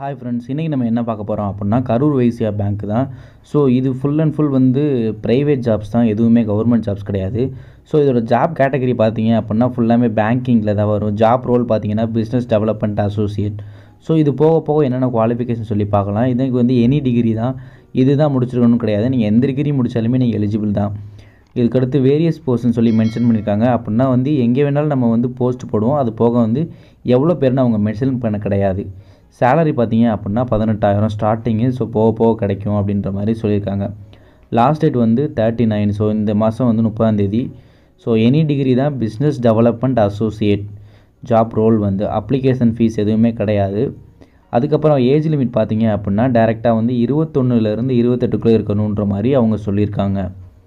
hi friends இன்றைக்கி நம்ம என்ன பார்க்க போகிறோம் அப்படின்னா கரூர் வைசியா பேங்க் தான் ஸோ இது ஃபுல் அண்ட் ஃபுல் வந்து ப்ரைவேட் ஜாப்ஸ் தான் எதுவுமே கவர்மெண்ட் ஜாப்ஸ் கிடையாது ஸோ இதோட ஜாப் கேட்டகரி பார்த்தீங்க அப்படின்னா ஃபுல்லாமே பேங்கிங்கில் தான் வரும் ஜாப் ரோல் பார்த்தீங்கன்னா பிஸ்னஸ் டெவலப்மெண்ட் அசோசியேட் ஸோ இது போக போக என்னென்ன குவாலிஃபிகேஷன் சொல்லி பார்க்கலாம் இதுக்கு வந்து எனி டிகிரி தான் இதுதான் முடிச்சிருக்கணும் கிடையாது நீங்கள் எந்த டிகிரி முடித்தாலுமே நீங்கள் எலிஜிபிள் தான் இதுக்கடுத்து வேரியஸ் போஸ்ட்னு சொல்லி மென்ஷன் பண்ணியிருக்காங்க அப்படின்னா வந்து எங்கே வேணாலும் நம்ம வந்து போஸ்ட் போடுவோம் அது போக வந்து எவ்வளோ பேர்னு அவங்க மென்ஷன் பண்ண கிடையாது சேலரி பார்த்தீங்க அப்படின்னா பதினெட்டாயிரம் ஸ்டார்டிங்கு ஸோ போக போக கிடைக்கும் அப்படின்ற மாதிரி சொல்லியிருக்காங்க லாஸ்ட் டேட் வந்து தேர்ட்டி நைன் ஸோ இந்த மாதம் வந்து முப்பதாந்தேதி ஸோ எனி டிகிரி தான் business development associate job role வந்து அப்ளிகேஷன் ஃபீஸ் எதுவுமே கிடையாது அதுக்கப்புறம் ஏஜ் லிமிட் பார்த்தீங்க அப்படின்னா டேரெக்டாக வந்து இருபத்தொன்னுலேருந்து இருபத்தெட்டுக்குள்ளே இருக்கணுன்ற மாதிரி அவங்க சொல்லியிருக்காங்க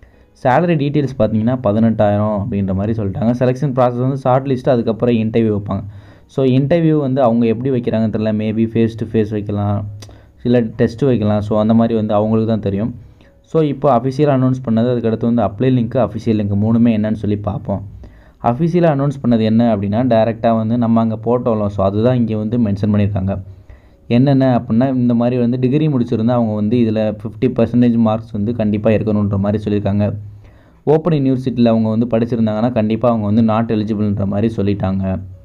சேலரி டீட்டெயில்ஸ் பார்த்தீங்கன்னா பதினெட்டாயிரம் அப்படின்ற மாதிரி சொல்லிட்டாங்க செலெக்ஷன் ப்ராசஸ் வந்து ஷார்ட் லிஸ்ட்டு அதுக்கப்புறம் இன்டர்வியூ வைப்பாங்க ஸோ இன்டர்வியூ வந்து அவங்க எப்படி வைக்கிறாங்கன்னு தெரியல மேபி ஃபேஸ் டு ஃபேஸ் வைக்கலாம் சில டெஸ்ட் வைக்கலாம் ஸோ அந்த மாதிரி வந்து அவங்களுக்கு தான் தெரியும் ஸோ இப்போ அஃபிஷியலாக அனௌன்ஸ் பண்ணது அதுக்கடுத்து வந்து அப்ளை லிங்க்கு அஃபிஷியல் லிங்க் மூணுமே என்னன்னு சொல்லி பார்ப்போம் அஃபிஷியலாக அனௌன்ஸ் பண்ணது என்ன அப்படின்னா டேரெக்டாக வந்து நம்ம அங்கே போட்டோம்ல ஸோ அதுதான் இங்கே வந்து மென்ஷன் பண்ணியிருக்காங்க என்னென்ன அப்படின்னா இந்த மாதிரி வந்து டிகிரி முடிச்சிருந்தா அவங்க வந்து இதில் ஃபிஃப்டி பர்சன்டேஜ் மார்க்ஸ் வந்து கண்டிப்பாக இருக்கணுன்ற மாதிரி சொல்லியிருக்காங்க ஓப்பன் யூனிவர்சிட்டியில் அவங்க வந்து படிச்சிருந்தாங்கன்னா கண்டிப்பாக அவங்க வந்து நாட் எலிஜிபிள்ன்ற மாதிரி சொல்லிட்டாங்க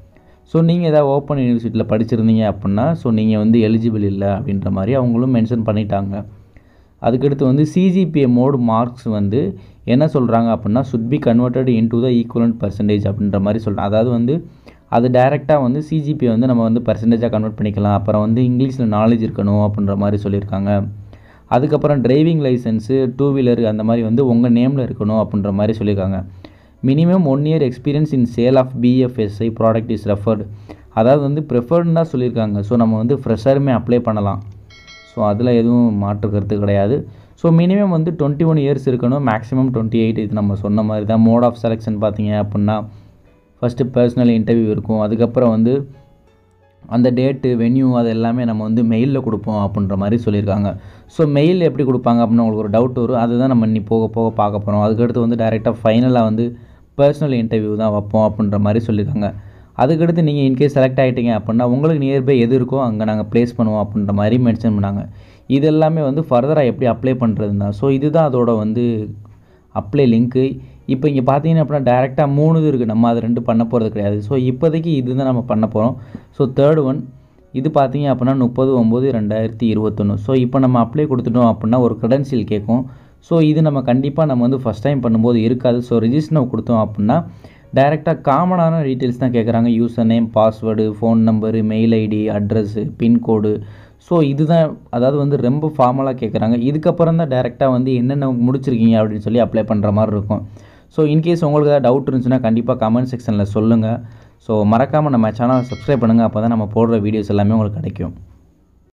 ஸோ நீங்கள் ஏதாவது ஓப்பன் யூனிவர்சிட்டியில் படிச்சிருந்தீங்க அப்படின்னா ஸோ நீங்கள் வந்து எலிஜிபிள் இல்லை அப்படின்ற மாதிரி அவங்களும் மென்ஷன் பண்ணிட்டாங்க அதுக்கடுத்து வந்து சிஜிபிஏ மோடு மார்க்ஸ் வந்து என்ன சொல்கிறாங்க அப்படின்னா should be converted into the equivalent percentage அப்படின்ற மாதிரி சொல்கிறாங்க அதாவது வந்து அது டைரெக்டாக வந்து சிஜிபி வந்து நம்ம வந்து பர்சன்டேஜாக கன்வெர்ட் பண்ணிக்கலாம் அப்புறம் வந்து இங்கிலீஷில் நாலேஜ் இருக்கணும் அப்படின்ற மாதிரி சொல்லியிருக்காங்க அதுக்கப்புறம் டிரைவிங் லைசன்ஸு டூ வீலர் அந்த மாதிரி வந்து உங்கள் நேமில் இருக்கணும் அப்படின்ற மாதிரி சொல்லியிருக்காங்க minimum one year experience in sale of BFSI product is referred அதாவது வந்து ப்ரிஃபர்டுன்னு தான் சொல்லியிருக்காங்க ஸோ நம்ம வந்து ஃப்ரெஷருமே அப்ளை பண்ணலாம் ஸோ அதில் எதுவும் மாற்று கருத்து கிடையாது ஸோ மினிமம் வந்து டுவெண்ட்டி ஒன் இயர்ஸ் இருக்கணும் மேக்ஸிமம் டுவெண்ட்டி எயிட் இது நம்ம சொன்ன மாதிரி தான் மோட் ஆஃப் செலெக்ஷன் பார்த்தீங்க அப்படின்னா ஃபஸ்ட்டு பர்சனல் இன்டர்வியூ இருக்கும் அதுக்கப்புறம் வந்து அந்த டேட்டு வென்யூ அது எல்லாமே நம்ம வந்து மெயிலில் கொடுப்போம் அப்படின்ற மாதிரி சொல்லியிருக்காங்க ஸோ மெயில் எப்படி கொடுப்பாங்க அப்படின்னு உங்களுக்கு ஒரு டவுட் வரும் அதுதான் நம்ம இன்னி போக போக பார்க்க போகிறோம் அதுக்கடுத்து வந்து டைரெக்டாக ஃபைனலாக வந்து பர்சனல் இன்டர்வியூ தான் வைப்போம் அப்படின்ற மாதிரி சொல்லியிருக்காங்க அதுக்கடுத்து நீங்கள் இன்கேஸ் செலக்ட் ஆகிட்டீங்க அப்படின்னா உங்களுக்கு நியர்பை எது இருக்கோ அங்கே நாங்கள் ப்ளேஸ் பண்ணுவோம் அப்படின்ற மாதிரி மென்ஷன் பண்ணாங்க இது எல்லாமே வந்து ஃபர்தராக எப்படி அப்ளை பண்ணுறது தான் ஸோ இதுதான் அதோட வந்து அப்ளை லிங்க்கு இப்போ இங்கே பார்த்தீங்கன்னா அப்படின்னா டேரெக்டாக மூணு இது இருக்குது நம்ம அது ரெண்டு பண்ண போகிறது கிடையாது ஸோ இப்போதைக்கு இதுதான் நம்ம பண்ண போகிறோம் ஸோ தேர்ட் ஒன் இது பார்த்தீங்க அப்படின்னா முப்பது ஒம்பது ரெண்டாயிரத்தி இருபத்தொன்று ஸோ இப்போ நம்ம அப்ளை கொடுத்துட்டோம் அப்படின்னா ஒரு க்ரெடென்ஷியல் கேட்கும் ஸோ இது நம்ம கண்டிப்பாக நம்ம வந்து ஃபஸ்ட் டைம் பண்ணும்போது இருக்காது ஸோ ரிஜிஸ்டர் நம்ம கொடுத்தோம் அப்படின்னா டைரெக்டாக காமனான டீட்டெயில்ஸ் தான் கேட்குறாங்க user name password phone number mail ID address pincode so இதுதான் அதாவது வந்து ரொம்ப ஃபார்மலாக கேட்குறாங்க இதுக்கப்புறம் தான் டேரெக்டாக வந்து என்னென்ன முடிச்சிருக்கீங்க அப்படின்னு சொல்லி அப்ளை பண்ணுற மாதிரி இருக்கும் ஸோ இன்கேஸ் உங்களுக்கு ஏதாவது டவுட் இருந்துச்சுன்னா கண்டிப்பாக கமெண்ட் செக்ஷனில் சொல்லுங்கள் ஸோ மறக்காமல் நம்ம சேனலை சப்ஸ்கிரைப் பண்ணுங்கள் அப்போ தான் நம்ம போடுற வீடியோஸ் எல்லாமே உங்களுக்கு கிடைக்கும்